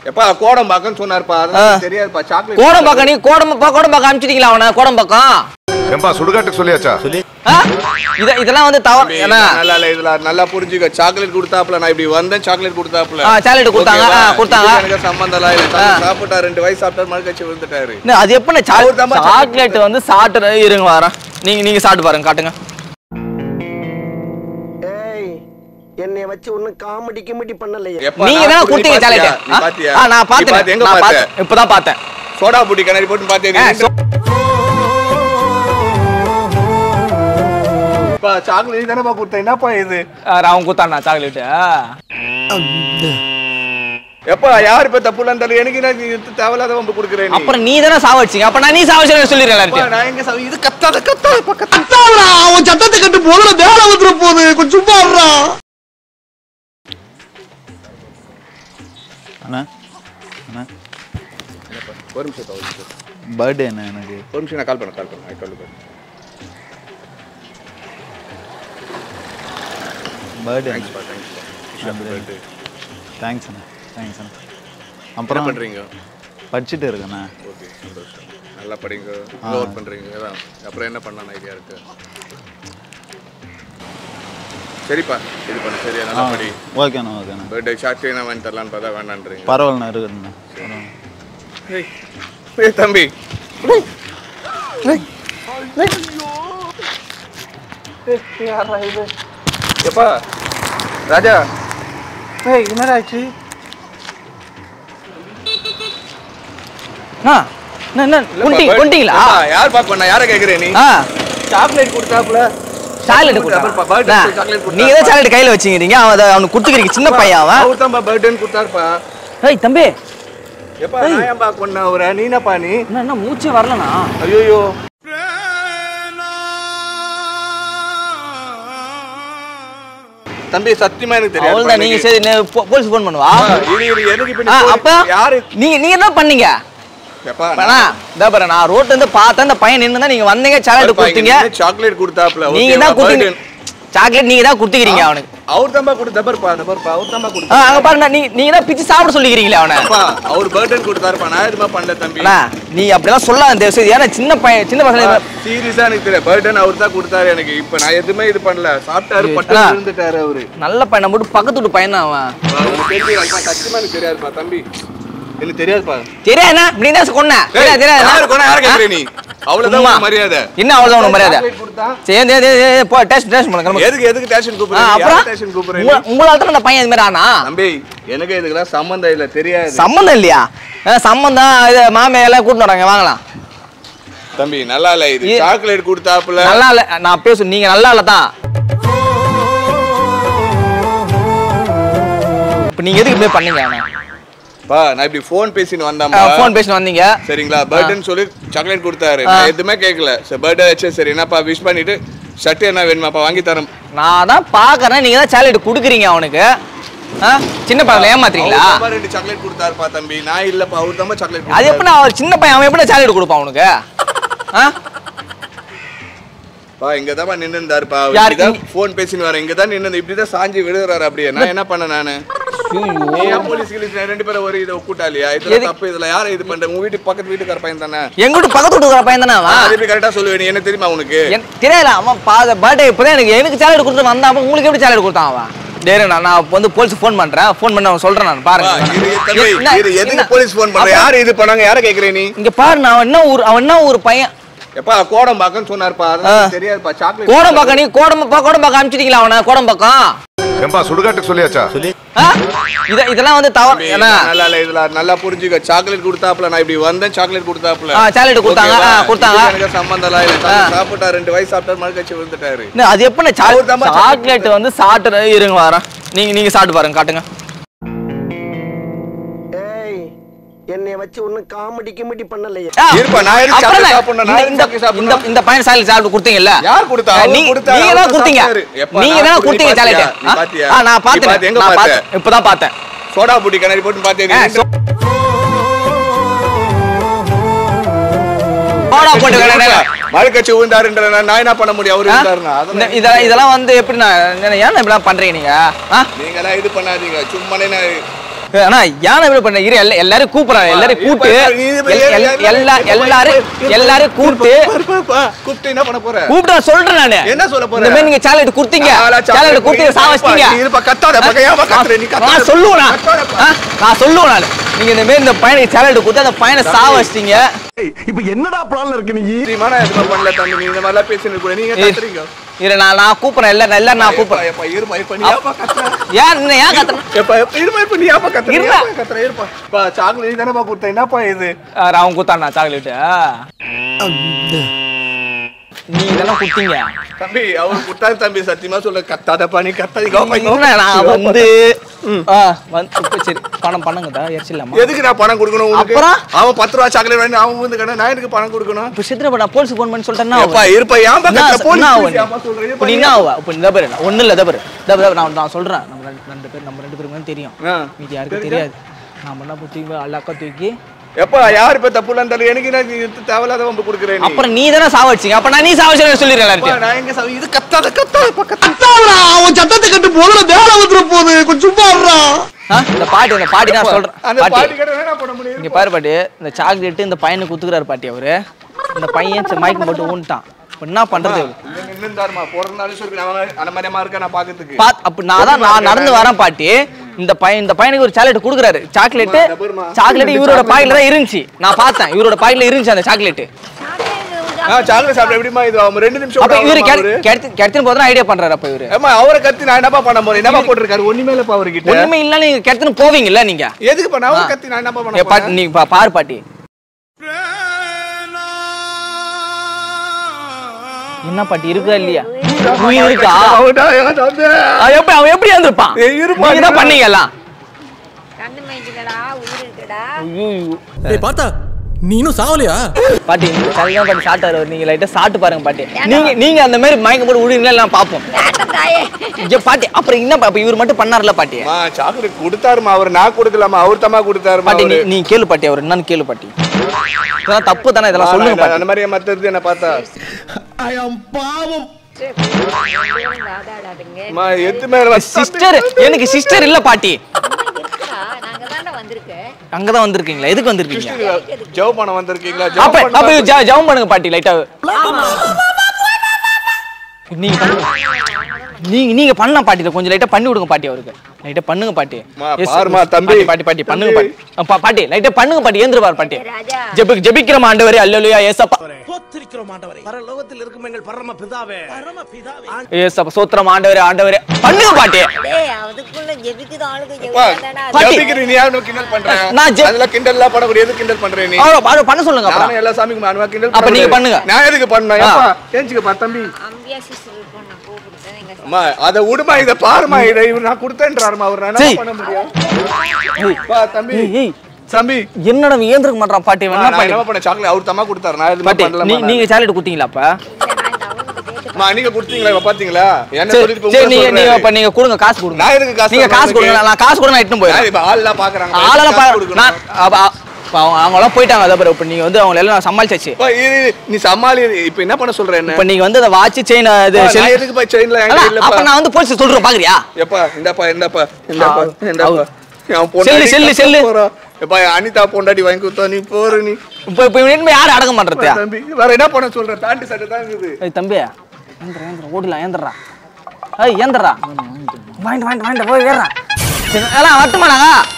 எப்பா கோடம்பாக்கன்னு சொன்னாருப்பா அதெல்லாம் தெரியாதுப்பா சாக்லேட் கோடம்பாக்கம் நீ கோடம்பா கோடம்பாக்கம் அனுப்பிச்சிட்டீங்களா அவனை கோடம்பாக்கம் ஏம்பா சுடுகாட்டுக்கு சொல்லியாச்சா ஆ? இத இதெல்லாம் வந்து தவறு ஏன்னா நல்லா இல்ல இதுல நல்லா புரிஞ்சுக்க சாக்லேட் கொடுத்தாப்புல நான் இப்படி வந்தேன் சாக்லேட் கொடுத்தாப்புல ஆ, chocolate கொடுத்தாங்க, ஓகேவா? ஆ, கொடுத்தாங்க. இதுக்கு எனக்கு சம்பந்தம் இல்ல இல்ல, தம்பி சாப்பிட்டா ரெண்டு வயசு சாப்பிட்டாரு மறுக்கட்சி விழுந்துட்டாரு என்ன, அது எப்படி அவர் தான்ப்பா சாக்லேட் வந்து சாப்பிட்டு இருங்க வரேன் நீங்க நீங்க சாப்பிட்டு பாருங்க காட்டுங்க ஏய் என்னை வச்சு ஒன்னும் காமெடி கிமெடி பண்ணலையே எப்பா, நீங்க நான் தான் அப்படி கொடுத்தீங்க பாத்தியா? சாக்லேட் நீ பாத்தியா? ஆ நான் நீ பாத்தியா? பார்த்தேன் எங்க நான் பார்த்த? பார்த்தேன் இப்பதான் பார்த்தேன் சோடா புட்டி கண்ணாடி போட்டு பாத்தியா ஆ, நீ? சோ- அப்பா, சாக்லேட் நீ தானேப்பா கொடுத்த என்னப்பா இது ஆ, அவன் கொடுத்தானா சாக்லேட் எப்பா யார் இப்ப தப்பு இல்லன்னு தெரியல எனக்கு என்ன நீ எடுத்து தேவையில்லாத வம்பு கொடுக்குறேன் நீ அப்புறம் நீ தானே சாவடிச்சீங்க அப்ப நான் நீ சாவடிச்சு சொல்லிடுறேன் அப்பா, எல்லார்ட்டையும் நான் எங்க சாவி இது கத்தாத கத்தாத இப்ப கத்தாத. அவன் சத்தத்தை கட்டு முதல்ல வேலை வந்துட போகுது கொஞ்சம் சும்மா இருடா. அண்ணா அண்ணா ஒரு நிமிஷம் ஒரு நிமிஷம் பர்த்டே அண்ணா எனக்கு ஒரு நிமிஷம் நான் கால் பண்ண கால் பண்ண கால் பண்ண பர்த்டே தேங்க்ஸ்ப்பா தேங்க்ஸ்ப்பா தேங்க்ஸ் அண்ணா தேங்க்ஸ் அண்ணா என்ன அப்புறம் பண்றீங்க படிச்சுட்டு இருக்கேண்ணா ஓகே சந்தோஷம் நல்லா படிங்க ஒர்க் பண்றீங்க அதான் அப்புறம் என்ன பண்ணலாம் ஐடியா இருக்கு சரிப்பா இது பண்ணு சரியா நல்லா படி ஓகேண்ணா ஓகேண்ணா பர்த்டே ஷார்ட் என்ன வாங்கி தரலான்னு பார்த்தா வேண்டான்றீங்க பரவாயில்லண்ணா இருக்குதுண்ணா பரவாயில்ல. ஏய், ஏய் தம்பி எப்பா ராஜா ஏய் என்னடா ஆச்சு ஆ, என்ன என்ன குண்டி குண்டிங்களா யார் பாக்க பண்ணா யார கேக்குறே நீ ஆ சாக்லேட் கொடுத்தாப்புல சாக்லேட் அப்புறம் birthday கொடுத்தா chocolate கொடுத்தா. நீங்க தான் சாக்லேட் கையில வச்சுக்கிறீங்க அவன் அதை அவனுக்கு கொடுத்துக்கிறீங்க சின்ன பையன் அவன் அவர் தான் பர்த்டேன்னு கொடுத்தாருப்பா ஏய் தம்பி எப்பா நான் ஏன்பா கொண்டா அவரை நீ என்னப்பா நீ என்ன என்ன மூச்சே வரலனா ஐயோ தம்பி சத்தியமா எனக்கு தெரியாது அவ்வளவுதான் நீங்க சரி நான் போ- போலீஸ் ஃபோன் பண்ணுவா இரு இரு எனக்கு இப்ப ஆ, நீ அப்ப போலீஸ் யாரு நீங்க நீங்க என்ன பண்ணீங்க எப்பா அண்ணா, இதோ பாரு நான் ரோட்ல இருந்து பார்த்தேன் அந்த பையன் நின்னு நீங்க வந்தீங்க சாக்லேட் கொடுத்தீங்க சாக்லேட் கொடுத்தாப்புல நீங்க தான் கொடுத்தீங்க சாக்லேட் நீங்க தான் கொடுத்துக்கிறீங்க அவனுக்கு அவர் தான்பா கொடுத்த பாருப்பா அந்த பாருப்பா அவர் தான்பா ஆ, கொடுத்தா அங்க பாருங்க நீ நீங்க தான் பிச்சு சாப்பிட சொல்லிக்கிறீங்களே அவனை அப்பா அவர் பர்த்டே கொடுத்தாருப்பா நான் எதுமா பண்ணல தம்பி அண்ணா நீ அப்படிலாம் சொல்லாத தயவு செய்து ஏன்னா சின்ன பையன் சின்ன பசங்க சீரியஸா எனக்கு தெரியும் பர்த்டே அவர் தான் கொடுத்தாரு எனக்கு இப்ப நான் எதுவுமே இது பண்ணல சாப்பிட்டாரு பட்டு அண்ணா. இருந்துட்டாரு அவரு நல்ல பையன் மட்டும் பக்கத்து வீட்டு பையன் தான் அவன் உங்களுக்கு தெரியுதுப்பா, சத்தியமா எனக்கு தெரியாதுப்பா தம்பி எனக்கு தெரியாதுப்பா தெரியாதுண்ணா நீ தான் கொன்ன தெரியாது தெரியாது யாரு கொண்டா யார கேக்குற நீ அவ்வளவுதான் சும்மா. உனக்கு மரியாதை என்ன அவ்வளவுதான் உனக்கு மரியாதை சாக்லேட் கொடுத்தா சரி சரி, சரி, சரி, போ டேஸ்ட் டேஸ்ட் பண்ணுங்க கிளம்பு. எதுக்கு எதுக்கு டேஷன் ஆ, கூப்பிடுறீங்க அப்புறம் யார் டேஷன் கூப்பிடுறீங்க உங்க- உங்களால தான் அந்த பையன் இது மாதிரி ஆனா தம்பி எனக்கு இதுக்கெல்லாம் சம்பந்தம் இல்ல தெரியாது சம்மந்தம் இல்லையா ஆ, சம்மந்தம் இது மாமே எல்லாம் கூட்டிட்டு வராங்க வாங்கலாம் தம்பி நல்லா இல்ல இது இது- சாக்லேட் கொடுத்தாப்புல நல்லா இல்ல நான் பேசு நீங்க நல்லா இல்ல தான் இப்ப நீங்க எதுக்கு இப்படி பண்ணீங்க பா நான் இப்படி ஃபோன் பேசின்னு வந்தாம்பா ஃபோன் பேசிட்டு வந்தீங்க சரிங்களா பர்த்டேன்னு சொல்லி சாக்லேட் கொடுத்தாரு நான் எதுவுமே கேட்கல சரி பர்த்டே ஆச்சு சரி என்னப்பா விஷ் பண்ணிட்டு ஷர்ட் என்ன வேணுமாப்பா வாங்கி தரேன் நான் தான் பாக்குறேன் நீங்க தான் சாக்லேட் குடுக்குறீங்க அவனுக்கு ஆ? சின்ன பையன் ஏமாத்துறீங்களா அவர் தான்ப்பா ரெண்டு சாக்லேட் கொடுத்தாருப்பா தம்பி நான் இல்லப்பா அவர் தான் சாக்லேட் அது எப்படி அவர் சின்ன பையன் அவன் எப்படி சாக்லேட் கொடுப்பான் அவனுக்கு ஆ? பா இங்க தான் நின்னு இருந்தாருப்பா யார் இங்க இங்க? ஃபோன் பேசின்னு வரேன் இங்க தான் நின்னு இப்படி தான் சாஞ்சி விழுறாரு அப்படியே நான் என்ன பண்ண நானு நீ ஏன் போலீஸ் கிலீஸ் ரெண்டு பேரும் ஒரு இதை கூட்டாளியா இதுல எது- தப்பு இதுல யாரை இது பண்ற உங்க வீட்டு பக்கத்து வீட்டுக்கார பையன் தானே எங்க வீட்டு பக்கத்து வீட்டுக்கார பையன் தானே அவன் அது எப்படி கரெக்டா சொல்லுவேன் நீ என்ன தெரியுமா உனக்கு என்- தெரியல அவன் பாத பர்த்டே இப்பதான் எனக்கு எனக்கு சேலரி கொடுத்து வந்தான் அப்ப உங்களுக்கு எப்படி சேலரி கொடுத்தான் அவன் டேரு நான் நான் வந்து போலீஸ் ஃபோன் பண்றேன் ஃபோன் பண்ணி அவன் சொல்றேன் நான் பா, பாருங்க இரு, இரு, தம்பி, என்ன- இரு, எதுக்கு என்ன- போலீஸ் ஃபோன் பண்ற அப்ப- யாரு இது பண்ணாங்க யார கேக்குற நீ இங்க பாரு நான் என்ன ஊர் அவன் என்ன ஊர் பையன் எப்பா கோடம்பாக்கன்னு சொன்னாருப்பா அதெல்லாம் தெரியாதுப்பா சாக்லேட் கோடம்பாக்கம் நீ கோடம்பா கோடம்பாக்கம் அனுப்பிச்சிட்டீங்களா அவனை கோடம்பாக்கம் ஏம்பா சுடுகாட்டுக்கு சொல்லியாச்சா ஆ? இத இதெல்லாம் வந்து தவறு ஏன்னா நல்லா இல்ல இதுல நல்லா புரிஞ்சுக்க சாக்லேட் கொடுத்தாப்புல நான் இப்படி வந்தேன் சாக்லேட் கொடுத்தாப்புல ஆ, chocolate கொடுத்தாங்க, ஓகேவா? ஆ, கொடுத்தாங்க. இதுக்கு எனக்கு சம்பந்தம் இல்ல இல்ல, தம்பி சாப்பிட்டா ரெண்டு வயசு சாப்பிட்டாரு மறுக்கட்சி விழுந்துட்டாரு என்ன, அது எப்படி அவர் தான்ப்பா சாக்லேட் வந்து சாப்பிட்டு இருங்க வரேன் நீங்க நீங்க சாப்பிட்டு பாருங்க காட்டுங்க ஏய் என்னை வச்சு ஒன்னும் காமெடி கிமெடி பண்ணலையே ஆ, இருப்பா, நான் எதுக்கு அப்புறம் chocolate என்ன? சாப்பிடணும்? நான் இந்த- எதுக்கு chocolate சாப்பிடணும்? இந்த இந்த பையன் சாக்லேட் சாப்பிட்டு கொடுத்தீங்கல்ல யார் கொடுத்தா? அவர் நீ- கொடுத்தாரு, நீங்க அவர் தான் தான் கொடுத்தீங்க சாப்பிட்டாரு. எப்பா, நீங்க நான் தான் அப்படி கொடுத்தீங்க பாத்தியா? சாக்லேட் நீ பாத்தியா? ஆ நான் நீ பாத்தியா? பார்த்தேன் எங்க நான் பார்த்த? பார்த்தேன் இப்பதான் பார்த்தேன் சோடா புட்டி கண்ணாடி போட்டு பாத்தேன் ஆ, சோ- சோடா போட்டு விளையாடுங்க. மறுக்கட்சி விழுந்தாருன்ற நான் என்ன பண்ண முடியும் அவரு ஆ? இருந்தாருன்னா இந்த- அதெல்லாம் இதெல்லாம் இதெல்லாம் வந்து எப்படி நான் ஏன் இப்படிலாம் பண்றீங்க நீங்க ஆ? நீங்க எல்லாம் இது பண்ணாதீங்க சும்மானே நான் ஏய், அண்ணா ஏன் இப்படி பண்ண இரு எல்லா- எல்லாரும் கூப்பிடுறாங்க எல்லாரும் கூப்பிட்டு எல்- எல்- எல்லா எல்லாரும் எல்லாரும் கூப்பிட்டு கூப்பிட்டு என்ன பண்ண போற கூப்பிட்டு நான் சொல்றேன் நானு என்ன சொல்ல போற? இந்த மாதிரி நீங்க சேலட் கொடுத்தீங்க ஆளா சாப்பிட்டு சேலட் கொடுத்து போய் சாவச்சிட்டீங்க இருப்பா, இருப்பா, கத்தாத, பக்கம் ஏன் கத்துற? நீ கத்தாத. நான் சொல்லுவேன் நான். கத்தாத. ஆ, நான் சொல்லுவேன் நான் நீங்க இந்த மாதிரி இந்த பையனுக்கு சேலட் கொடுத்து அந்த பையனை சாவச்சிட்டீங்க இப்ப என்னடா பிளான்ல இருக்கு நீ சீமா, நான் எதுவுமே பண்ணல தம்பி. நீ இந்த மாதிரிலாம் பேசிட்டு கூட நீங்க கத்துறீங்க. இரு நான் நான் கூப்பிடுறேன் எல்லாரும் எல்லாரும் நான் எப்பா, கூப்பிடுறேன் எப்பா, இருப்பா, இருப்பா, நீ ஏப்பா கத்துற? ஏன் என்ன ஏன் கத்துறேன் எப்பா, எப்பா, இருப்பா, இருப்பா, நீ ஏப்பா கத்துற? இருடா. ஏப்பா கத்துற? இருப்பா. பா, chocolate நீ தானேப்பா கொடுத்த. என்னப்பா இது? அவன் கூத்தானா சாக்லேட்டு நீ இதெல்லாம் கொடுத்தீங்க தம்பி, அவர் கொடுத்தாரு தம்பி, சத்தியமா சொல்ல கத்தாதப்பா, நீ கத்தாதீங்க. வாப்பா, இங்க என்ன வாப்பா. நான் வந்து ஆ, வந்து இப்ப சரி பணம் பண்ணுங்கதா எரிச்சிடலாமா எதுக்கு நான் பணம் கொடுக்கணும் உனக்கு? அப்புறம்? அவன் பத்து ரூபா சாக்லேட் வாங்கி அவன் வந்து கடை நான் எதுக்கு பணம் கொடுக்கணும் இப்போ சித்திரப்பா நான் போலீஸ் ஃபோன் பண்ணி சொல்லிட்டேன்னா எப்பா இருப்பா ஏன்பா என்ன கத்துற? போலீஸ் என்ன ஆகும் போலீஸ் ஏன்பா சொல்ற? இப்போ இருப்பா, நீ என்ன ஆவா இப்போ இந்த பேர் ஒன்றும் இல்லை தபர் தபர் நான் நான் சொல்கிறேன் நம்ம ரெண்டு ரெண்டு பேர் நம்ம ரெண்டு பேருக்கு தான் தெரியும் ஆ. மீதி யாருக்கும் தெரியாது நான் என்ன தூக்கி அல்லாக்கா தூக்கி எப்பா யார் இப்ப தப்பு இல்லைன்னு தெரியல எனக்கு என்ன நீ தேவையில்லாத வம்பு கொடுக்குறேன் நீ அப்புறம் நீ தானே சாவடிச்சிங்க அப்போ நான் நீ சாவடிச்சு சொல்லிடுறேன் அப்பா, எல்லார்ட்டையும். நான் எங்க சாவி இது கத்தாத கத்தாத கத்தாத அவன் சத்தத்தை கட்டு போதுல வேலை வந்துட போகுது கொஞ்சம் சும்மா இருடா. ஆ இந்த பாட்டி இந்த பாட்டி நான் சொல்கிறேன் அந்த பாட்டி பாட்டி கடை என்ன பண்ண முடியும் இங்க பாரு பாட்டி இந்த சாக்லேட் இந்த பையனுக்கு குத்துக்கிறாரு பாட்டி அவரு இந்த பையன் சரி, மயக்கம் போட்டு ஊன்ட்டான் இப்போ என்ன பண்றது நின்னுந்தாருமா பிறந்தாலும் சொல்லி அவன் அனமரியமா இருக்கா நான் பாக்கிறதுக்கு பாத் அப்ப நான் தான் நான் நடந்து வரேன் பாட்டி இந்த பையன் இந்த பையனுக்கு ஒரு சாக்லேட் கொடுக்குறாரு சாக்லேட் டபுள்மா. சாக்லேட் இவரோட பாக்கெட்ல தான் இருந்துச்சு நான் பார்த்தேன் இவரோட பாக்கெட்ல இருந்துச்சு அந்த சாக்லேட் ஆ சாக்லேட் சாப்பிட எப்படிமா இது அவன் ரெண்டு நிமிஷம் அப்ப கூட இவரு ஆகணுமா அவரு? கிடைத்து கிடைத்துன்னு போதும் ஐடியா பண்றாரு அப்ப இவரு ஏம்மா அவரை கத்தி நான் என்னப்பா பண்ண போறேன் என்னப்பா போட்டிருக்காரு ஒண்ணுமே இல்லப்பா அவர்கிட்ட ஒண்ணுமே இல்ல நீங்க கிடைத்துன்னு போவீங்கல்ல நீங்க எதுக்கு பண்ண அவரை கத்தி நான் என்னப்பா ஏ, பண்ண பாட்டி போறேன் நீ பா- பாரு பாட்டி என்ன பாட்டி இருக்கா இல்லையா உயிர் இருக்கா அவன்டா, என் தம்பி. அவன் எப்படி அவன் எப்படி வந்திருப்பான் ஏய், இருப்பா, நீங்க தான் இருப்பா. பண்ணீங்க எல்லாம் கண்ணு மேய்ச்சிக்கடா உயிர் இருக்குடா ஐயோ டேய் பார்த்தா நீ இன்னும் சாவலையா பாட்டி இந்த சரியா பாட்டி சாப்பிட்டாரு நீங்க லைட்டா சாப்பிட்டு பாருங்க பாட்டி நீங்க நீங்க அந்த மாதிரி மயக்கம் போட்டு விடுவீங்களா நான் பாப்போம் வேண்டாம் தாயே ஐயா பாட்டி அப்புறம் என்ன பாப்பா இவர் மட்டும் பண்ணார்ல பாட்டி அம்மா, சாக்லேட் கொடுத்தாருமா அவர் நான் கொடுக்கலாமா அவர் தம்மா கொடுத்தாருமா பாட்டி நீ அவரு. நீ கேளு பாட்டி அவர் என்னன்னு கேளு பாட்டி இதெல்லாம் தப்பு தானே இதெல்லாம் சொல்லுங்க நான் பாட்டி அந்த மாதிரி மத்தது என்ன பார்த்தா வாதாடாதுங்க அம்மா எத்து மேல சிஸ்டர் எனக்கு சிஸ்டர் இல்ல பாட்டி இருக்குடா நாங்க தானே வந்திருக்கேன் அங்கதான் வந்திருக்கீங்களா எதுக்கு வந்திருக்கீங்க ஜவ் பண்ண வந்திருக்கீங்களா அப்ப ஜவ் அப்ப பண்ண ஜ- ஜெபம் பண்ணுங்க பாட்டி லைட்டா நீங்க பண்ணுங்க நீங்க நீங்க பண்ணலாம் பாட்டி இதை கொஞ்சம் லைட்டா பண்ணி விடுங்க பாட்டி அவருக்கு லைட்டா பண்ணுங்க பாட்டி அம்மா, Yes, பாரும்மா, yes. தம்பி. பாட்டி பாட்டி பாட்டி பண்ணுங்க பாட்டி ஆ, பா- பாட்டி லைட்டா பண்ணுங்க பாட்டி ஏந்திரு பாரு பாட்டி ராஜா ஜெபி ஜெபிக்கிற ஆண்டவரே அல்லேலூயா ஏசப்பா பரலோகத்தில் இருக்கும் எங்கள் பரம பிதாவே பரம பிதாவே ஏசப்பா சோத்திரம் ஆண்டவரே ஆண்டவரே பண்ணுங்க பாட்டி டேய் அதுக்குள்ள ஜெபிக்குது ஆளுக்கு அப்பா, ஜெபிக்காதாடா பாட்டி. ஜபிக்கிறீ, நீ யாரும் கிண்டல் பண்ற நான் ஜெ- அதெல்லாம் கிண்டல்லாம் பண்ணக்கூடிய எது கிண்டல் பண்ற நீ அவ்வளோ பாரு, பண்ண சொல்லுங்க அப்புறம் நானும் எல்லா சாமிக்கும் அனுவா கிண்டல் அப்ப நீங்க பண்ணக்கூடாது. பண்ணுங்க. நான் எதுக்கு பண்ணேன் ஆ. ஏப்பா ஏஞ்சுக்கப்பா தம்பி அம்பியா சிஸ்டர் இருக்கும் நான் கூப்பிடுறேன் எங்க அம்மா அத விடுமா இத பாருமா இத இவர் நான் கொடுத்தேன்றாருமா அவர் நான் என்ன சரி. பண்ண முடியும் பா தம்பி ஏய், ஏய் தம்பி என்னடா இவன் ஏந்திருக்க மாட்டான் பாட்டி இவன் நான் என்ன பண்ணி என்ன பண்ண சாக்லேட் அவர் தம்மா கொடுத்தாரு நான் எதுவுமே பாட்டி பண்ணல நீ- நீங்க சாக்லேட் கொடுத்தீங்களா அப்ப இல்ல நான் இந்த அவங்ககிட்ட கேட்டு அம்மா நீங்க கொடுத்தீங்களா இப்ப பாத்தீங்களா என்ன சரி சொல்லிட்டு இப்ப சரி உங்களை நீங்க நீங்க சொல்றாரு. அப்ப நீங்க கொடுங்க காசு கொடுங்க நான் எதுக்கு காசு நீங்க காசு தரணும் கொடுங்க உனக்கு? நான் காசு கொடுங்க நான் இட்டுன்னு யார் போயிடுறேன் இப்ப ஆள்லாம் பாக்குறாங்க ஆளெல்லாம் காசு பா- கொடுக்கணும். நான் அப்ப- அப்ப அவங்க அவங்க எல்லாம் போயிட்டாங்க அதை பாரு இப்ப நீங்க வந்து அவங்க எல்லாம் சமாளிச்சாச்சு அப்பா, இரு, இரு, நீ சமாளி இப்ப என்ன பண்ண சொல்ற என்ன இப்ப நீங்க வந்து அந்த வாட்ச் செயின் இது அப்பா, செல்- நான் எதுக்கு போய் செயின்ல அண்ணா, என்கிட்ட அப்ப இல்லப்பா நான் வந்து போலீஸ் சொல்றேன் பாக்குறியா எப்பா இந்தாப்பா இந்தாப்பா இந்தாப்பா ஆ, இந்தாப்பா என் பொண்டாட்டி செல்லு, செல்லு, கத்த செல்லு. போறா. எப்பா என் அனிதா பொண்டாட்டி வாங்கி கொடுத்தா நீ போற நீ இப்ப இப்ப இனிமே யாரும் அடக்கம் பண்றது தம்பி வேற என்ன பண்ண சொல்ற பேண்ட் சட்டை தான் இருக்குது ஏய் தம்பி ஏந்திர ஏந்திர ஓடலாம் ஏந்திரா ஏய் ஏந்திரா வாங்கிட்டு வாங்கிட்டு வாங்கிட்டு போய் ஏறா சரி எல்லாம் வரட்டுமா நாங்க